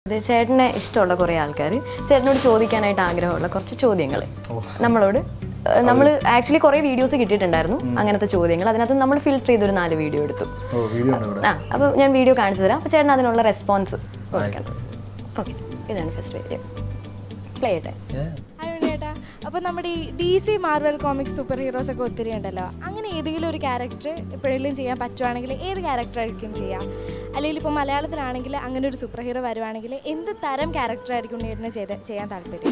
ഇത് ചേട്ടനെ ഇഷ്ടമുള്ള കുറേ ആൾക്കാർ ചേട്ടനോട് ചോദിക്കാനായിട്ട് ആഗ്രഹമുള്ള കുറച്ച് ചോദ്യങ്ങൾ നമ്മളോട് നമ്മൾ ആക്ച്വലി കുറേ വീഡിയോസ് കിട്ടിയിട്ടുണ്ടായിരുന്നു അങ്ങനത്തെ ചോദ്യങ്ങൾ അതിനകത്ത് നമ്മൾ ഫിൽറ്റർ ചെയ്തൊരു നാല് വീഡിയോ എടുത്തു ഓ വീഡിയോ ഉണ്ട് ഇവിടെ ആ അപ്പോൾ ഞാൻ വീഡിയോ കാണിച്ചു തരാം അപ്പോൾ ചേട്ടൻ അതിനുള്ള റെസ്പോൺസ് കൊടുക്കണം ഓക്കെ ഇതാണ് ഫസ്റ്റ് വീഡിയോ പ്ലേ ചെയ്യട്ടെ Yeah. ചേട്ടാ അപ്പോൾ നമ്മുടെ ഈ D C Marvel comics superheroes ഒക്കെ ഒത്തിരി ഉണ്ടല്ലോ അങ്ങനെ ഏതെങ്കിലും ഒരു ക്യാരക്ടർ എപ്പോഴെങ്കിലും ചെയ്യാൻ പറ്റുവാണെങ്കിൽ ഏത് ക്യാരക്ടർ ആയിരിക്കും ചെയ്യുക അല്ലെങ്കിൽ ഇപ്പോൾ മലയാളത്തിലാണെങ്കിൽ അങ്ങനെ ഒരു സൂപ്പർ ഹീറോ വരുവാണെങ്കിൽ എന്ത് തരം ക്യാരക്ടർ ആയിരിക്കും ഉണ്ണിയേട്ടന് ചെയ്ത് ചെയ്യാൻ താല്പര്യം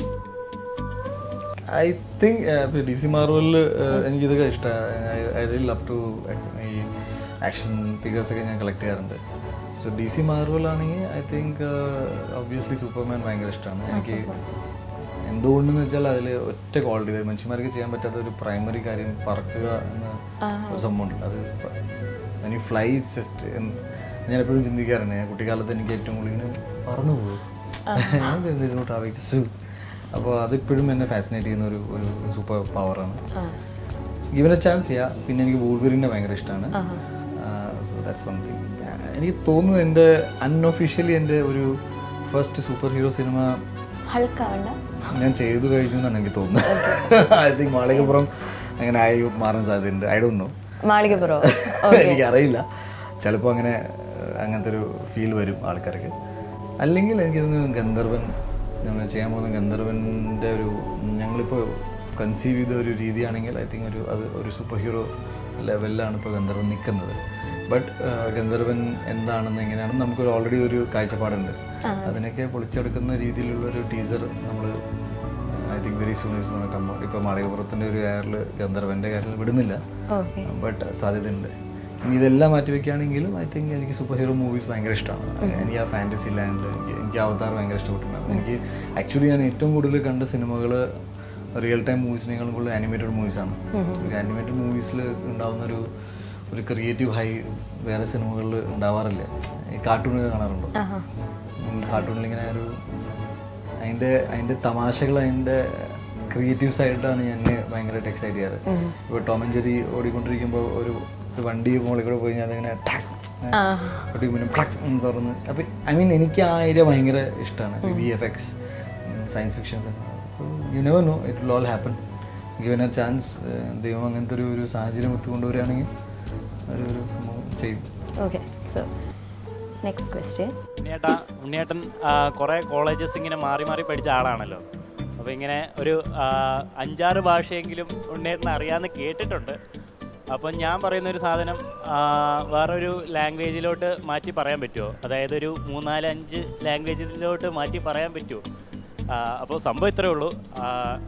ഐ തിങ്ക് ഡി സി മാർവലിൽ എനിക്കിതൊക്കെ ഇഷ്ടമാണ് ഐ റിയൽ ലവ് ടു ഈ ആക്ഷൻ ഫിഗേഴ്സ് ഒക്കെ ഞാൻ കളക്ട് ചെയ്യാറുണ്ട് സോ ഡി സി മാർവൽ ആണെങ്കിൽ ഐ തിങ്ക് ഒബ്വിയസ്ലി സൂപ്പർമാൻ ഭയങ്കര ഇഷ്ടമാണ് എനിക്ക് എന്തുകൊണ്ടെന്ന് വെച്ചാൽ അതിൽ ഒറ്റ ക്വാളിറ്റി മനുഷ്യന്മാർക്ക് ചെയ്യാൻ പറ്റാത്ത ഒരു പ്രൈമറി കാര്യം പറക്കുക എന്ന ഒരു സംഭവമുണ്ട് അത് എനിക്ക് ഫ്ലൈ ജസ്റ്റ് ഞാൻ എപ്പോഴും ചിന്തിക്കാറുണ്ട് ഞാൻ കുട്ടിക്കാലത്ത് എനിക്ക് ഏറ്റവും കൂടുതൽ ഇങ്ങനെ പറന്നു പോകും ഞാൻ ചിന്തിച്ചു ജസ്റ്റ് അപ്പോൾ അതിപ്പോഴും എന്നെ ഫാസിനേറ്റ് ചെയ്യുന്ന ഒരു ഒരു സൂപ്പർ പവറാണ് ഗിവൻ എ ചാൻസ് ചെയ്യാം പിന്നെ എനിക്ക് വൂൾവെറിനെ ഭയങ്കര ഇഷ്ടമാണ് സോ ദാറ്റ്സ് വൺ തിങ് എനിക്ക് തോന്നുന്നത് എൻ്റെ അൺഒഫീഷ്യലി എൻ്റെ ഒരു ഫസ്റ്റ് സൂപ്പർ ഹീറോ സിനിമ ഹൾക്കാണ്ട ഞാൻ ചെയ്തു കഴിഞ്ഞു എന്നാണ് എനിക്ക് തോന്നുന്നത് ഐ തിങ്ക് മാളികപ്പുറം അങ്ങനെ ആയി മാറാൻ സാധ്യതയുണ്ട് ഐ ഡോണ്ട് നോ മാളികപ്പുറോ എനിക്കറിയില്ല ചിലപ്പോൾ അങ്ങനെ ഏഹ്, അങ്ങനത്തെ ഒരു ഫീൽ വരും ആൾക്കാർക്ക് അല്ലെങ്കിൽ എനിക്ക് തോന്നുന്നു ഗന്ധർവൻ നമ്മൾ ചെയ്യാൻ പോകുന്ന ഗന്ധർവൻ്റെ ഒരു ഞങ്ങളിപ്പോൾ കൺസീവ് ചെയ്ത ഒരു രീതിയാണെങ്കിൽ ഐ തിങ്ക് ഒരു അത് ഒരു സൂപ്പർ ഹീറോ ലെവലിലാണ് ഇപ്പോൾ ഗന്ധർവൻ നിൽക്കുന്നത് ബട്ട് ഗന്ധർവൻ എന്താണെന്ന് എങ്ങനെയാണെന്ന് നമുക്കൊരു ഓൾറെഡി ഒരു കാഴ്ചപ്പാടുണ്ട് അതിനൊക്കെ പൊളിച്ചെടുക്കുന്ന രീതിയിലുള്ള ഒരു ടീസർ നമ്മൾ I think very soon it's gonna come out ഇപ്പോൾ മാളികപ്പുറത്തിൻ്റെ ഒരു എയറിൽ ഗന്ധർവൻ്റെ കാര്യത്തിൽ വിടുന്നില്ല ഓക്കെ ബട്ട് സാധ്യതയുണ്ട് ഇനി ഇതെല്ലാം മാറ്റി വെക്കുകയാണെങ്കിലും ഐ തിങ്ക് എനിക്ക് സൂപ്പർ ഹീറോ മൂവീസ് ഭയങ്കര ഇഷ്ടമാണ് എനിക്ക് ആ ഫാൻറ്റസി ലാൻഡ് എനിക്ക് എനിക്ക് അവതാർ ഭയങ്കര ഇഷ്ടപ്പെട്ടിട്ടുണ്ടായിരുന്നു എനിക്ക് ആക്ച്വലി ഞാൻ ഏറ്റവും കൂടുതൽ കണ്ട സിനിമകൾ റിയൽ ടൈം മൂവീസിനേക്കാളും കൂടുതൽ ആനിമേറ്റഡ് മൂവീസാണ് ആനിമേറ്റഡ് മൂവീസിൽ ഉണ്ടാവുന്ന ഒരു ഒരു ക്രിയേറ്റീവ് ഹൈ വേറെ സിനിമകളിൽ ഉണ്ടാവാറില്ല ഈ കാർട്ടൂണൊക്കെ കാണാറുണ്ടോ കാർട്ടൂണിൽ ഇങ്ങനെ ഒരു അതിൻ്റെ അതിൻ്റെ തമാശകൾ അതിൻ്റെ ക്രിയേറ്റീവ് സൈഡാണ് ഞാൻ ഭയങ്കരമായിട്ട് എക്സൈറ്റ് ചെയ്യാറ് ഇപ്പോൾ ടോം ആൻഡ് ജെറി ഓടിക്കൊണ്ടിരിക്കുമ്പോൾ ഒരു ഒരു വണ്ടി മുകളിൽ കൂടെ പോയി കഴിഞ്ഞാൽ അതിങ്ങനെ ടാക് ഒട്ടി പിന്നെ പ്ലക് എന്ന് തുറന്ന് അപ്പം ഐ മീൻ എനിക്ക് ആ ഏരിയ ഭയങ്കര ഇഷ്ടമാണ് V F X science fictions you never know it will all happen given a chance ദൈവം അങ്ങനത്തെ ഒരു ഒരു സാഹചര്യം ഒത്തു കൊണ്ടുവരികയാണെങ്കിൽ ഒരു ഒരു സംഭവം ചെയ്യും ഓക്കെ സോ നെക്സ്റ്റ് ക്വസ്റ്റ്യൻ ഉണ്ണിയേട്ടാ ഉണ്ണിയേട്ടൻ ആ, കുറേ കോളേജസ് ഇങ്ങനെ മാറി മാറി പഠിച്ച ആളാണല്ലോ അപ്പോൾ ഇങ്ങനെ ഒരു ആ, അഞ്ചാറ് ഭാഷയെങ്കിലും ഉണ്ണിയേട്ടൻ അറിയാമെന്ന് കേട്ടിട്ടുണ്ട് അപ്പം ഞാൻ പറയുന്ന ഒരു സാധനം ആ, വേറൊരു ലാംഗ്വേജിലോട്ട് മാറ്റി പറയാൻ പറ്റുമോ അതായത് ഒരു മൂന്നാല് അഞ്ച് ലാംഗ്വേജിലോട്ട് മാറ്റി പറയാൻ പറ്റുമോ അപ്പോൾ സംഭവം ഇത്രയേ ഉള്ളൂ ആ,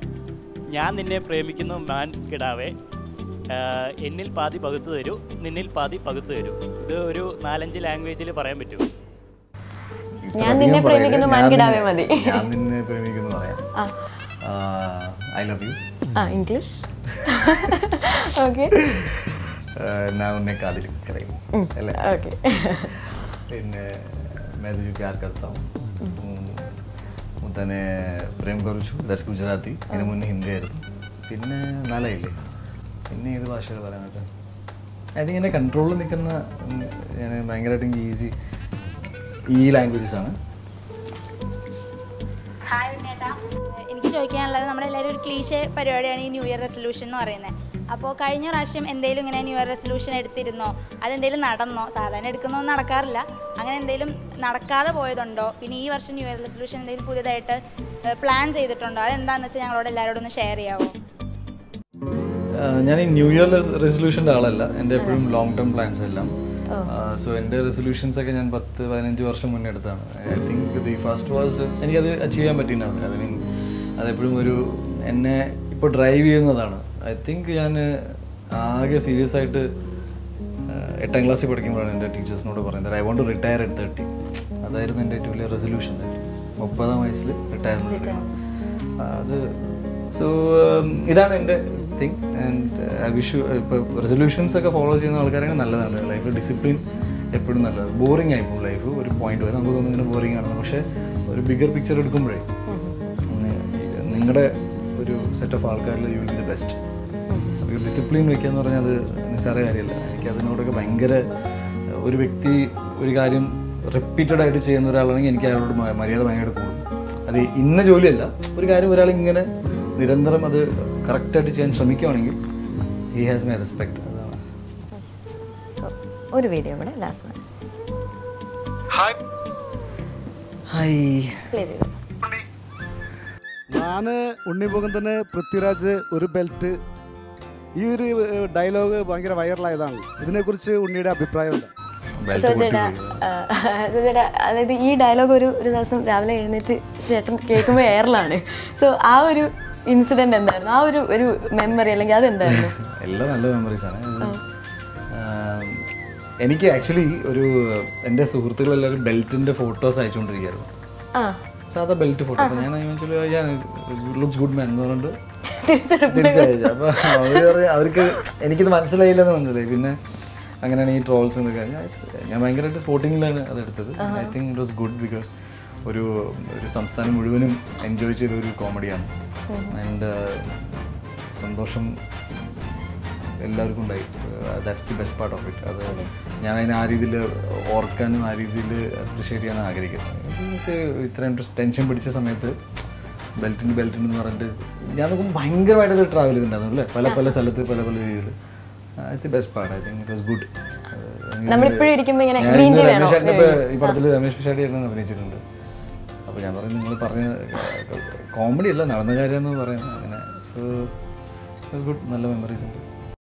ഞാൻ നിന്നെ പ്രേമിക്കുന്നു മാൻ കിടാവേ ആ, എന്നിൽ പാതി പകുത്തു തരൂ നിന്നിൽ പാതി പകുത്തു തരൂ ഇത് ഒരു നാലഞ്ച് ലാംഗ്വേജിൽ പറയാൻ പറ്റുമോ ഞാൻ നിന്നെ പ്രേമിക്കുന്നു മാൻകിടാവേ മതി ഞാൻ നിന്നെ പ്രേമിക്കുന്നു പറയാം ഐ ലവ് യു ആ ഇംഗ്ലീഷ് ഓക്കെ ഞാൻ ഉന്നെ കാതിൽ കരയും അല്ലേ ഓക്കെ പിന്നെ मैं तुझे प्यार करता हूँ ഉം, തന്നെ പ്രേം കുറച്ചു ദസ് ഗുജറാത്തി അതിന് മുന്നേ ഹിന്ദി ആയിരുന്നു പിന്നെ നാലായില്ലേ പിന്നെ ഏത് ഭാഷകൾ പറയാൻ പറ്റും ഐ തിങ്ക് എൻ്റെ കൺട്രോളിൽ നിൽക്കുന്ന ഉം, ഞാൻ ഭയങ്കരമായിട്ട് എനിക്ക് ഈസി ഈ ലാംഗ്വേജസ് ആണ് എനിക്ക് ചോദിക്കാനുള്ളത് നമ്മളെല്ലാവരും ഒരു ക്ലീശ പരിപാടിയാണ് ഈ ന്യൂ ഇയർ റെസൊല്യൂഷൻ എന്ന് പറയുന്നത് അപ്പോൾ കഴിഞ്ഞ പ്രാവശ്യം എന്തെങ്കിലും ഇങ്ങനെ ന്യൂ ഇയർ റെസൊല്യൂഷൻ എടുത്തിരുന്നോ അതെന്തെങ്കിലും നടന്നോ സാധാരണ എടുക്കുന്നൊന്നും നടക്കാറില്ല അങ്ങനെ എന്തെങ്കിലും നടക്കാതെ പോയതുണ്ടോ പിന്നെ ഈ വർഷം ന്യൂ ഇയർ റെസൊല്യൂഷൻ എന്തെങ്കിലും പുതിയതായിട്ട് പ്ലാൻ ചെയ്തിട്ടുണ്ടോ അതെന്താണെന്ന് വെച്ചാൽ ഞങ്ങളോട് എല്ലാവരോടും ഒന്ന് ഷെയർ ചെയ്യാമോ ആഹ് ഞാൻ ഈ ന്യൂ ഇയർ റെസൊല്യൂഷൻ്റെ ആളല്ല എൻ്റെ എപ്പോഴും ലോങ് ടേം പ്ലാൻസ് എല്ലാം സോ എൻ്റെ റെസൊല്യൂഷൻസ് ഒക്കെ ഞാൻ പത്ത് പതിനഞ്ച് വർഷം മുന്നേ എടുത്താണ് I think the first was എനിക്കത് അച്ചീവ് ചെയ്യാൻ പറ്റിയിട്ടുണ്ടാവില്ല ഐ മീൻ അതെപ്പോഴും ഒരു എന്നെ ഇപ്പോൾ ഡ്രൈവ് ചെയ്യുന്നതാണ് ഐ തിങ്ക് ഞാൻ ആകെ സീരിയസ് ആയിട്ട് ആഹ് എട്ടാം ക്ലാസ്സിൽ പഠിക്കുമ്പോഴാണ് എൻ്റെ ടീച്ചേഴ്സിനോട് പറയുന്നത് I want to retire at thirty അതായിരുന്നു എൻ്റെ ഏറ്റവും വലിയ റെസൊല്യൂഷൻ മുപ്പതാം വയസ്സിൽ റിട്ടയർമെൻറ്റ് അത് സോ ഇതാണ് എൻ്റെ തിങ് ആൻഡ് ഐ വിഷ് ഇപ്പോൾ റെസൊല്യൂഷൻസ് ഒക്കെ ഫോളോ ചെയ്യുന്ന ആൾക്കാരാണെങ്കിൽ നല്ലതാണ് ലൈഫ് ഡിസിപ്ലിൻ എപ്പോഴും നല്ലത് ബോറിംഗ് ആയിപ്പോകും ലൈഫ് ഒരു പോയിന്റ് വരെ നമുക്ക് തോന്നുന്നു ഇങ്ങനെ ബോറിംഗ് ആണെന്ന് പക്ഷേ ഒരു ബിഗർ പിക്ചർ എടുക്കുമ്പോഴേ നിങ്ങളുടെ ഒരു സെറ്റ് ഓഫ് ആൾക്കാരിൽ you will be the best ഒരു ഡിസിപ്ലിൻ വെക്കുക എന്ന് പറഞ്ഞാൽ അത് നിസ്സാര കാര്യമല്ല എനിക്ക് അതിനോടൊക്കെ ഭയങ്കര ഒരു വ്യക്തി ഒരു കാര്യം റിപ്പീറ്റഡ് ആയിട്ട് ചെയ്യുന്ന ഒരാളാണെങ്കിൽ എനിക്ക് അയാളോട് മ- മര്യാദ ഭയങ്കര കൂടും അത് ഇന്ന ജോലിയല്ല ഒരു കാര്യം ഒരാൾ ഇങ്ങനെ നിരന്തരം അത് കറക്റ്റായിട്ട് ചെയ്യാൻ ശ്രമിക്കുകയാണെങ്കിൽ ഹി ഹാസ് മൈ റെസ്പെക്ട് അതാണ് So, ഒരു വീഡിയോ കൂടെ ലാസ്റ്റ് വൺ ഹായ് പ്ലേ ചെയ്തു ഞാൻ ഉണ്ണിമുഖത്തിന് പൃഥ്വിരാജ് ഒരു ബെൽറ്റ് ഈ ഒരു ഡയലോഗ് ഭയങ്കര വൈറലായതാണ് ഇതിനെക്കുറിച്ച് ഉണ്ണിയുടെ അഭിപ്രായം എന്താ ബെൽറ്റ് സോ ചേട്ടാ പൊട്ടിപ്പോയി. ആ, സോ ചേട്ടാ അതായത് ഈ ഡയലോഗ് ഒരു ഒരു ദിവസം രാവിലെ എഴുന്നേറ്റ് ചേട്ടൻ കേൾക്കുമ്പോൾ എയറിലാണ് സോ ആ ഒരു ഇൻസിഡന്റ് എന്തായിരുന്നു ആ ഒരു ഒരു മെമ്മറി അല്ലെങ്കിൽ അതെന്തായിരുന്നു എല്ലാം നല്ല മെമ്മറീസ് ആണ് ഇത്, ആം, എനിക്ക് ആക്ച്വലി ഒരു എൻ്റെ സുഹൃത്തുക്കളെല്ലാവരും ബെൽറ്റിൻ്റെ ഫോട്ടോസ് അയച്ചുകൊണ്ടിരിക്കുകയായിരുന്നു ആ സാധാ ബെൽറ്റ് ഫോട്ടോ അപ്പോൾ ഞാൻ ആക്ച്വലി ഞാൻ ലുക്സ് ഗുഡ് മാൻ എന്ന് പറഞ്ഞിട്ട് തിരിച്ചെടുപ്പ് തിരിച്ചയച്ചു അപ്പോൾ അവർ പറയും അവർക്ക് എനിക്കിത് മനസ്സിലായില്ലെന്ന് മനസ്സിലായി പിന്നെ അങ്ങനെയാണ് ഈ ട്രോൾസ് എന്നൊക്കെ ഞാൻ ഞാൻ ഭയങ്കരമായിട്ട് സ്പോർട്ടിങ്ങിലാണ് അതെടുത്തത് I think it was good because ഒരു ഒരു സംസ്ഥാനം മുഴുവനും എൻജോയ് ചെയ്ത ഒരു കോമഡിയാണ് ആൻഡ് സന്തോഷം എല്ലാവർക്കും ഉണ്ടായി that's the best part of it അത് ഞാൻ അതിനെ ആ രീതിയിൽ ഓർക്കാനും ആ രീതിയിൽ അപ്രിഷ്യേറ്റ് ചെയ്യാനും ആഗ്രഹിക്കുന്നത് Because ഇത്രയും ടെൻഷൻ പിടിച്ച സമയത്ത് ബെൽറ്റിന് ബെൽറ്റിന് എന്ന് പറഞ്ഞിട്ട് ഞാൻ നോക്കുമ്പോൾ ഭയങ്കരമായിട്ട് അത് ട്രാവൽ ചെയ്തിട്ടുണ്ടായിരുന്നു അല്ലേ പല പല സ്ഥലത്ത് പല പല രീതിയിൽ it's the best part I think it was good നമ്മളിപ്പോഴും ഇരിക്കുമ്പോൾ ഇങ്ങനെ green tea വേണോ? ഈ പടത്തിൽ രമേശ് പിഷാടി ചേട്ടൻ അഭിനയിച്ചിട്ടുണ്ട് അപ്പോൾ ഞാൻ പറയും നിങ്ങൾ പറഞ്ഞ കോമഡി അല്ല നടന്ന കാര്യം എന്ന് പറയാം അങ്ങനെ സോ ഗുഡ് നല്ല മെമ്മറീസ് ഉണ്ട്